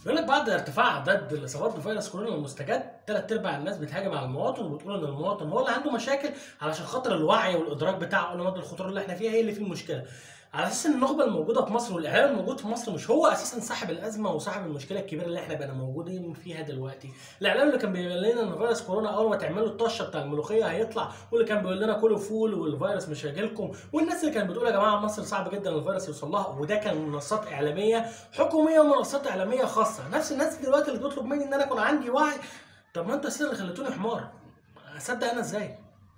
بيقول لك بعد ارتفاع اعداد الاصابات بفيروس كورونا المستجد ثلاث ارباع الناس بتهاجم على المواطن وبتقول ان المواطن هو اللي عنده مشاكل علشان خاطر الوعي والادراك بتاعه لمدى الخطوره اللي احنا فيها هي اللي فيه المشكله على اساس ان النخبه الموجوده في مصر والاعلام الموجود في مصر مش هو اساسا صاحب الازمه وصاحب المشكله الكبيره اللي احنا بقينا موجودين فيها دلوقتي الاعلام اللي كان بيقول لنا ان فيروس كورونا اول ما تعملوا الطشه بتاع الملوخيه هيطلع واللي كان بيقول لنا كلوا فول والفيروس مش هيجيلكم والناس اللي كانت بتقول يا جماعه مصر صعب جدا الفيروس يوصل لها وده كان منصات اعلاميه حكوميه ومنصات اعلاميه خاصه نفس الناس دلوقتي اللي بتطلب مني ان انا اكون عندي وعي طب ما انتوا السر اللي خليتوني حمار اصدق انا ازاي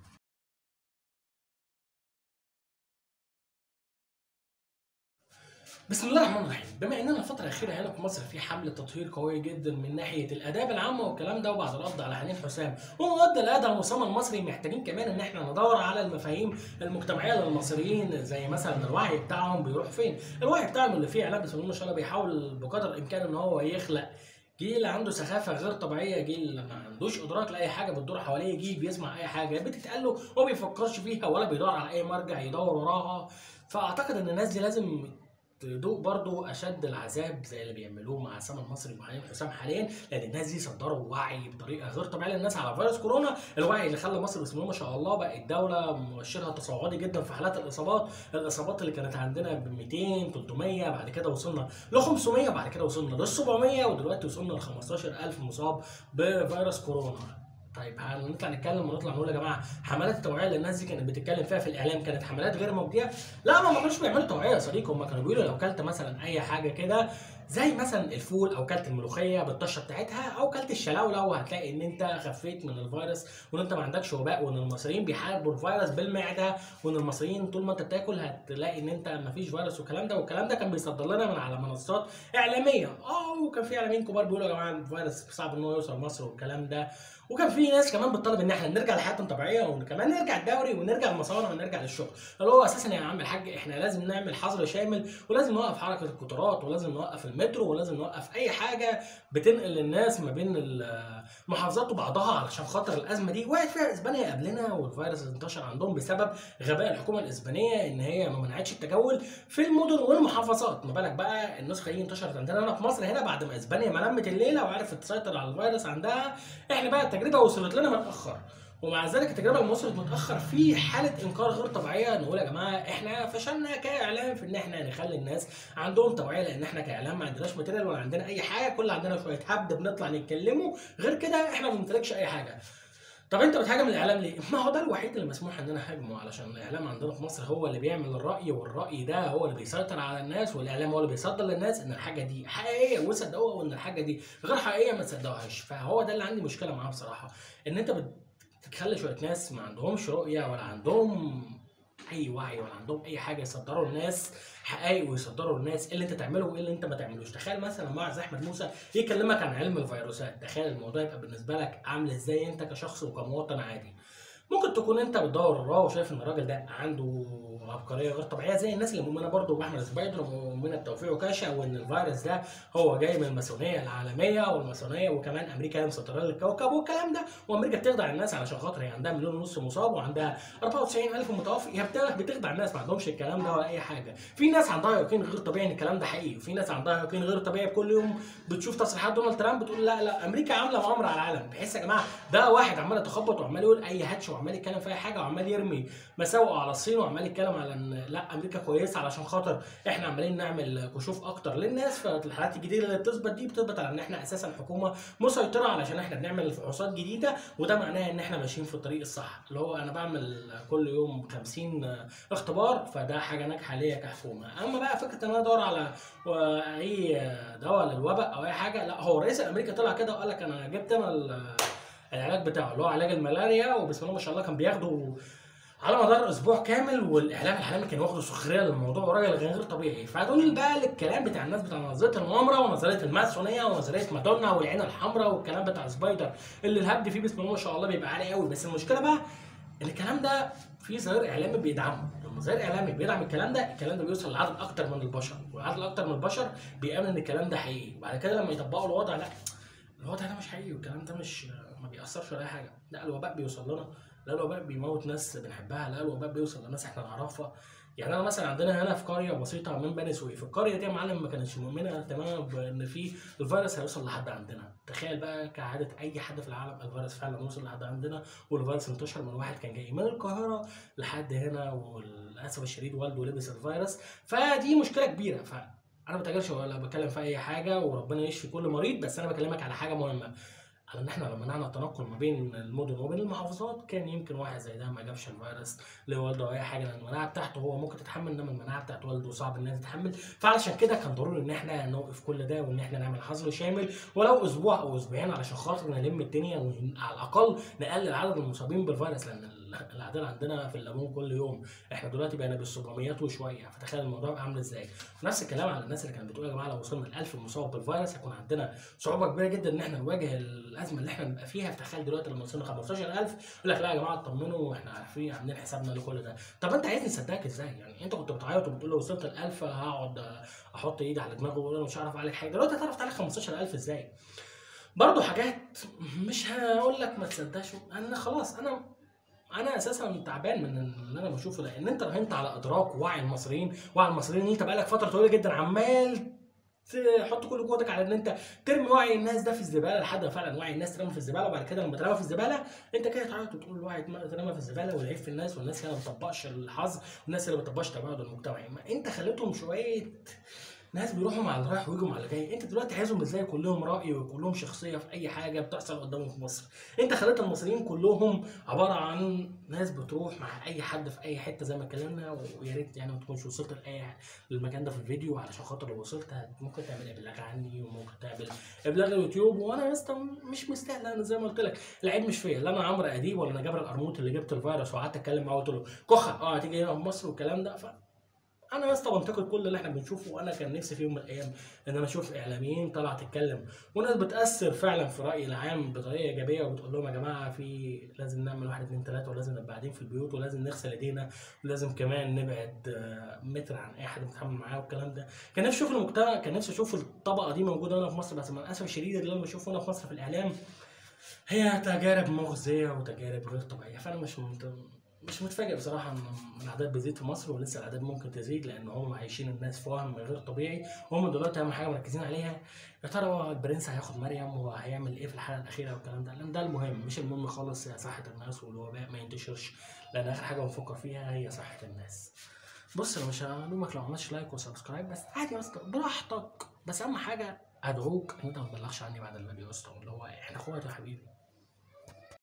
بسم الله الرحمن الرحيم بما اننا الفتره الاخيره هنا في مصر في حمله تطهير قويه جدا من ناحيه الاداب العامه والكلام ده وبعد القبض على حنين حسام ومؤدى الاداء المصمم المصري محتاجين كمان ان احنا ندور على المفاهيم المجتمعيه للمصريين زي مثلا الوعي بتاعهم بيروح فين الوعي بتاعهم اللي فيه اعلام بسم الله ما شاء الله بيحاول بقدر الامكان ان هو يخلق جيل عنده سخافه غير طبيعيه جيل ما عندوش ادراك لاي حاجه بتدور حواليه جيل بيسمع اي حاجه بتتقال له وما بيفكرش فيها ولا بيدور على اي مرجع يدور وراها فاعتقد ان الناس دي لازم تدوق برضو اشد العذاب زي اللي بيعملوه مع سام المصري وحنين حسام حاليا لان الناس دي صدروا وعي بطريقه غير طبيعيه للناس على فيروس كورونا الوعي اللي خلى مصر بسم الله ما شاء الله بقت دوله مؤشرها تصاعدي جدا في حالات الاصابات الاصابات اللي كانت عندنا ب 200 300 بعد كده وصلنا ل 500 بعد كده وصلنا لل 700 ودلوقتي وصلنا ل 15000 مصاب بفيروس كورونا طيب هنطلع نتكلم ونطلع نقول يا جماعه حملات التوعيه اللي الناس دي كانت بتتكلم فيها في الاعلام كانت حملات غير مجديه لا ما ما كانوش بيعملوا توعيه يا صديقي هم كانوا بيقولوا لو كلت مثلا اي حاجه كده زي مثلا الفول او كلت الملوخيه بالطشه بتاعتها او كلت الشلاوله وهتلاقي ان انت خفيت من الفيروس وان انت ما عندكش وباء وان المصريين بيحاربوا الفيروس بالمعده وان المصريين طول ما انت بتاكل هتلاقي ان انت ما فيش فيروس والكلام ده والكلام ده كان بيصدر لنا من على منصات اعلاميه اه وكان في اعلاميين كبار بيقولوا يا جماعه الفيروس صعب ان هو يوصل مصر والكلام ده وكان في ناس كمان بتطالب ان احنا نرجع لحياتنا الطبيعيه وكمان نرجع الدوري ونرجع المصانع ونرجع للشغل اللي هو اساسا يا عم الحاج احنا لازم نعمل حظر شامل ولازم نوقف حركه القطارات ولازم نوقف المترو ولازم نوقف اي حاجه بتنقل الناس ما بين المحافظات وبعضها علشان خاطر الازمه دي وقعت فيها اسبانيا قبلنا والفيروس انتشر عندهم بسبب غباء الحكومه الاسبانيه ان هي ما منعتش التجول في المدن والمحافظات ما بالك بقى النسخه دي انتشرت عندنا هنا في مصر هنا بعد ما اسبانيا ما لمت الليله وعرفت تسيطر على الفيروس عندها احنا بقى التجربه وصلت لنا متاخر ومع ذلك التجربه لما وصلت متاخر في حاله انكار غير طبيعيه نقول يا جماعه احنا فشلنا كاعلام في ان احنا نخلي الناس عندهم توعيه لان احنا كاعلام ما عندناش ماتيريال ولا عندنا اي حاجه كل عندنا شويه هبد بنطلع نتكلمه غير كده احنا ما بنمتلكش اي حاجه طب انت بتهاجم الاعلام ليه؟ ما هو ده الوحيد اللي مسموح ان انا اهاجمه علشان الاعلام عندنا في مصر هو اللي بيعمل الراي والراي ده هو اللي بيسيطر على الناس والاعلام هو اللي بيصدر للناس ان الحاجه دي حقيقيه وصدقوها وان الحاجه دي غير حقيقيه ما تصدقوهاش فهو ده اللي عندي مشكله معاه بصراحه ان انت بتخلي شويه ناس ما عندهمش رؤيه ولا عندهم اي وعي ولا عندهم اي حاجه يصدروا الناس حقائق ويصدروا الناس ايه اللي انت تعمله وايه اللي انت ما تعملوش تخيل مثلا مع زي احمد موسى يكلمك عن علم الفيروسات تخيل الموضوع يبقى بالنسبه لك عامل ازاي انت كشخص وكمواطن عادي ممكن تكون انت بتدور وراه وشايف ان الراجل ده عنده عبقريه غير طبيعيه زي الناس اللي مؤمنه برضه باحمد سبايدر ومؤمنه بتوفيق وكاشا وان الفيروس ده هو جاي من الماسونيه العالميه والماسونيه وكمان امريكا هي مسيطره للكوكب والكلام ده وامريكا بتخدع الناس علشان خاطر هي عندها مليون ونص مصاب وعندها 94000 متوفي هي بتخدع الناس ما عندهمش الكلام ده ولا اي حاجه في ناس عندها يقين غير طبيعي ان الكلام ده حقيقي وفي ناس عندها يقين غير طبيعي كل يوم بتشوف تصريحات دونالد ترامب بتقول لا لا امريكا عامله مؤامره على العالم بحيث يا جماعه ده واحد عمال يتخبط وعمال يقول اي هاتش وعمال يتكلم في اي حاجه وعمال يرمي مساوئه على الصين وعمال يتكلم على ان لا امريكا كويسه علشان خاطر احنا عمالين نعمل كشوف اكتر للناس فالحالات الجديده اللي بتثبت دي بتثبت على ان احنا اساسا حكومه مسيطره علشان احنا بنعمل فحوصات جديده وده معناه ان احنا ماشيين في الطريق الصح اللي هو انا بعمل كل يوم 50 اختبار فده حاجه ناجحه ليا كحكومه اما بقى فكره ان انا ادور على اي دواء للوباء او اي حاجه لا هو رئيس امريكا طلع كده وقال لك انا جبت انا العلاج بتاعه اللي هو علاج الملاريا وبسم الله ما شاء الله كان بياخده على مدار اسبوع كامل والاعلام العالمي كان واخده سخريه للموضوع وراجل غير طبيعي فدول بقى الكلام بتاع الناس بتاع نظريه المؤامره ونظريه الماسونيه ونظريه مادونا والعين الحمراء والكلام بتاع سبايدر اللي الهبد فيه بسم الله ما شاء الله بيبقى عالي قوي بس المشكله بقى ان الكلام ده في ظهير اعلامي بيدعمه لما ظهير اعلامي بيدعم الكلام ده الكلام ده بيوصل لعدد اكتر من البشر والعدد اكتر من البشر بيامن ان الكلام ده حقيقي وبعد كده لما يطبقوا الوضع لا الوضع ده مش حقيقي والكلام ده مش ما بيأثرش ولا اي حاجه لا الوباء بيوصل لنا لا الوباء بيموت ناس بنحبها لا الوباء بيوصل لناس احنا نعرفها يعني انا مثلا عندنا هنا في قريه بسيطه من بني سويف القريه دي يا معلم ما كانتش مؤمنه تماما بان في الفيروس هيوصل لحد عندنا تخيل بقى كعاده اي حد في العالم الفيروس فعلا وصل لحد عندنا والفيروس انتشر من واحد كان جاي من القاهره لحد هنا وللاسف الشديد والده لبس الفيروس فدي مشكله كبيره ف انا ما بتاجرش ولا بتكلم في اي حاجه وربنا يشفي كل مريض بس انا بكلمك على حاجه مهمه على ان احنا لو منعنا التنقل ما بين المدن وبين المحافظات كان يمكن واحد زي ده ما جابش الفيروس لوالده او اي حاجه لان المناعه بتاعته هو ممكن تتحمل انما المناعه بتاعت والده صعب انها تتحمل فعلشان كده كان ضروري ان احنا نوقف كل ده وان احنا نعمل حظر شامل ولو اسبوع او اسبوعين علشان خاطر نلم الدنيا وعلى الاقل نقلل عدد المصابين بالفيروس لان الاعداد عندنا في الليمون كل يوم احنا دلوقتي بقينا بال 700 وشويه فتخيل الموضوع بقى عامل ازاي نفس الكلام على الناس اللي كانت بتقول يا جماعه لو وصلنا ل 1000 مصاب بالفيروس هيكون عندنا صعوبه كبيره جدا ان احنا نواجه الازمه اللي احنا بنبقى فيها فتخيل دلوقتي لما وصلنا 15000 يقول لك لا يا جماعه اطمنوا احنا عارفين عاملين حسابنا لكل ده طب انت عايزني اصدقك ازاي يعني انت كنت بتعيط وبتقول لو وصلت ل 1000 هقعد احط ايدي على دماغي واقول انا مش هعرف اعمل حاجه دلوقتي هتعرف تعالج 15000 ازاي برضه حاجات مش هقول لك ما تصدقش انا خلاص انا انا اساسا تعبان من اللي انا بشوفه لان انت راهنت على ادراك ووعي المصريين وعي المصريين ان انت بقالك فتره طويله جدا عمال تحط كل قوتك على ان انت ترمي وعي الناس ده في الزباله لحد ما فعلا وعي الناس ترمى في الزباله وبعد كده لما ترمى في الزباله انت كده تعيط وتقول الوعي اترمى في الزباله والعيب في الناس والناس اللي ما بتطبقش الحظر والناس اللي ما بتطبقش التباعد المجتمعي ما انت خليتهم شويه ناس بيروحوا مع اللي رايح ويجوا مع اللي جاي انت دلوقتي عايزهم ازاي كلهم راي وكلهم شخصيه في اي حاجه بتحصل قدامهم في مصر انت خليت المصريين كلهم عباره عن ناس بتروح مع اي حد في اي حته زي ما اتكلمنا ويا ريت يعني ما تكونش وصلت لاي المكان ده في الفيديو علشان خاطر لو وصلت ممكن تعمل ابلاغ عني وممكن تعمل ابلاغ اليوتيوب وانا يا اسطى مش مستاهل انا زي ما قلت لك العيب مش فيا لا انا عمرو اديب ولا انا جابر القرموط اللي جبت الفيروس وقعدت اتكلم معاه وقلت له كخه اه هتيجي هنا في مصر والكلام ده ف انا يا اسطى بنتقد كل اللي احنا بنشوفه وانا كان نفسي في يوم من الايام ان انا اشوف اعلاميين طالعه تتكلم وناس بتاثر فعلا في الراي العام بطريقه ايجابيه وبتقول لهم يا جماعه في لازم نعمل واحد اتنين تلاته ولازم نبقى قاعدين في البيوت ولازم نغسل ايدينا ولازم كمان نبعد آه، متر عن اي حد بنتعامل معاه والكلام ده كان نفسي اشوف المجتمع كان نفسي اشوف الطبقه دي موجوده هنا في مصر بس للاسف الشديد اللي انا بشوفه هنا في مصر في الاعلام هي تجارب مغزيه وتجارب غير طبيعيه فانا مش منت... مش متفاجئ بصراحه ان الاعداد بتزيد في مصر ولسه الاعداد ممكن تزيد لان هم عايشين الناس في وهم غير طبيعي وهم دلوقتي اهم حاجه مركزين عليها يا ترى هو البرنس هياخد مريم وهيعمل ايه في الحلقه الاخيره والكلام ده لان ده المهم مش المهم خالص هي صحه الناس والوباء ما ينتشرش لان اخر حاجه بنفكر فيها هي صحه الناس بص انا مش هلومك لو عملتش لايك وسبسكرايب بس عادي يا اسطى براحتك بس اهم حاجه ادعوك ان انت ما تبلغش عني بعد الفيديو يا اسطى اللي هو احنا اخوات يا حبيبي